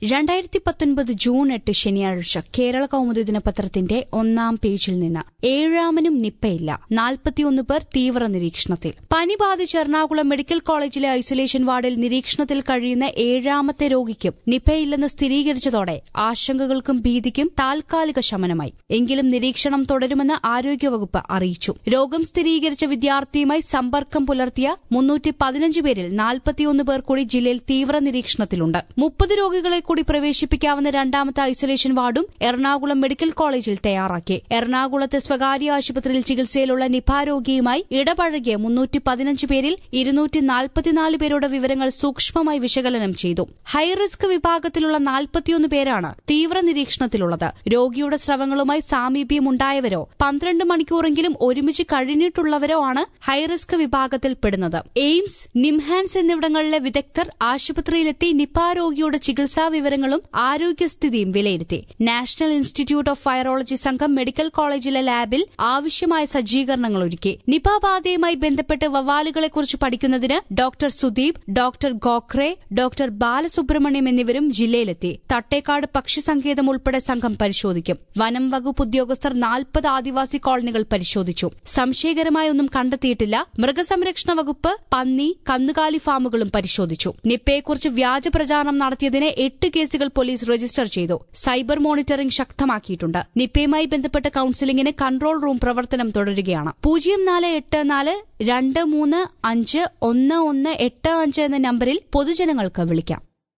രണ്ടായിരത്തി പത്തൊൻപത് ജൂൺ എട്ട് ശനിയാഴ്ച കേരള കൗമുദി ദിനപത്രത്തിന്റെ ഒന്നാം പേജിൽ നിന്ന് ഏഴാമനും നിപ്പയില്ല നാൽപ്പത്തിയൊന്ന് പേർ തീവ്ര നിരീക്ഷണത്തിൽ പനി ബാധിച്ച് എറണാകുളം മെഡിക്കൽ കോളേജിലെ ഐസൊലേഷൻ വാർഡിൽ നിരീക്ഷണത്തിൽ കഴിയുന്ന ഏഴാമത്തെ രോഗിക്കും നിപ്പയില്ലെന്ന് സ്ഥിരീകരിച്ചതോടെ ആശങ്കകൾക്കും ഭീതിക്കും താൽക്കാലിക ശമനമായി എങ്കിലും നിരീക്ഷണം തുടരുമെന്ന് ആരോഗ്യവകുപ്പ് അറിയിച്ചു രോഗം സ്ഥിരീകരിച്ച വിദ്യാർത്ഥിയുമായി സമ്പർക്കം പുലർത്തിയ മുന്നൂറ്റി പതിനഞ്ച് പേരിൽ നാൽപ്പത്തിയൊന്ന് പേർ കൂടി ജില്ലയിൽ തീവ്ര നിരീക്ഷണത്തിലുണ്ട് മുപ്പത് രോഗികളെ കൂടി പ്രവേശിപ്പിക്കാവുന്ന രണ്ടാമത്തെ ഐസൊലേഷൻ വാർഡും എറണാകുളം മെഡിക്കൽ കോളേജിൽ തയ്യാറാക്കി എറണാകുളത്തെ സ്വകാര്യ ആശുപത്രിയിൽ ചികിത്സയിലുള്ള നിപ രോഗിയുമായി ഇടപഴകിയ മുന്നൂറ്റി പതിനഞ്ച് പേരിൽ ഇരുന്നൂറ്റി നാൽപ്പത്തിനാല് പേരുടെ വിവരങ്ങൾ സൂക്ഷ്മമായി വിശകലനം ചെയ്തു ഹൈറിസ്ക് വിഭാഗത്തിലുള്ള നാൽപ്പത്തിയൊന്ന് പേരാണ് തീവ്ര നിരീക്ഷണത്തിലുള്ളത് രോഗിയുടെ സ്രവങ്ങളുമായി സാമീപ്യമുണ്ടായവരോ പന്ത്രണ്ട് മണിക്കൂറെങ്കിലും ഒരുമിച്ച് കഴിഞ്ഞിട്ടുള്ളവരോ ആണ് ഹൈറിസ്ക് വിഭാഗത്തിൽപ്പെടുന്നത് എയിംസ് നിംഹാൻസ് എന്നിവിടങ്ങളിലെ വിദഗ്ധർ ആശുപത്രിയിലെത്തി നിപ രോഗിയുടെ ചികിത്സാ വിവരങ്ങളും ആരോഗ്യസ്ഥിതിയും വിലയിരുത്തി നാഷണൽ ഇൻസ്റ്റിറ്റ്യൂട്ട് ഓഫ് വൈറോളജി സംഘം മെഡിക്കൽ കോളേജിലെ ലാബിൽ ആവശ്യമായ സജ്ജീകരണങ്ങൾ ഒരുക്കി നിപ ബാധയുമായി ബന്ധപ്പെട്ട് വവ്വാലുകളെക്കുറിച്ച് പഠിക്കുന്നതിന് doctor Sudeep doctor Gokhale doctor Balasubramaniam എന്നിവരും ജില്ലയിലെത്തി തട്ടേക്കാട് പക്ഷി സങ്കേതം ഉൾപ്പെടെ സംഘം പരിശോധിക്കും വനം വകുപ്പ് ഉദ്യോഗസ്ഥർ നാൽപ്പത് ആദിവാസി കോളനികൾ പരിശോധിച്ചു സംശയകരമായ ഒന്നും കണ്ടെത്തിയിട്ടില്ല മൃഗസംരക്ഷണ വകുപ്പ് പന്നി കന്നുകാലി ഫാമുകളും പരിശോധിച്ചു നിപ്പയെക്കുറിച്ച് വ്യാജ പ്രചാരണം നടത്തിയതിന് എട്ട് കേസുകൾ പോലീസ് രജിസ്റ്റർ ചെയ്തു സൈബർ മോണിറ്ററിംഗ് ശക്തമാക്കിയിട്ടുണ്ട് നിപ്പയുമായി ബന്ധപ്പെട്ട കൌൺസിലിംഗിന് കൺട്രോൾ റൂം പ്രവർത്തനം തുടരുകയാണ് പൂജ്യം നാല് എട്ട് നാല് രണ്ട് മൂന്ന് അഞ്ച് ഒന്ന് ഒന്ന് എട്ട് അഞ്ച് എന്ന നമ്പറിൽ പൊതുജനങ്ങൾക്ക് വിളിക്കാം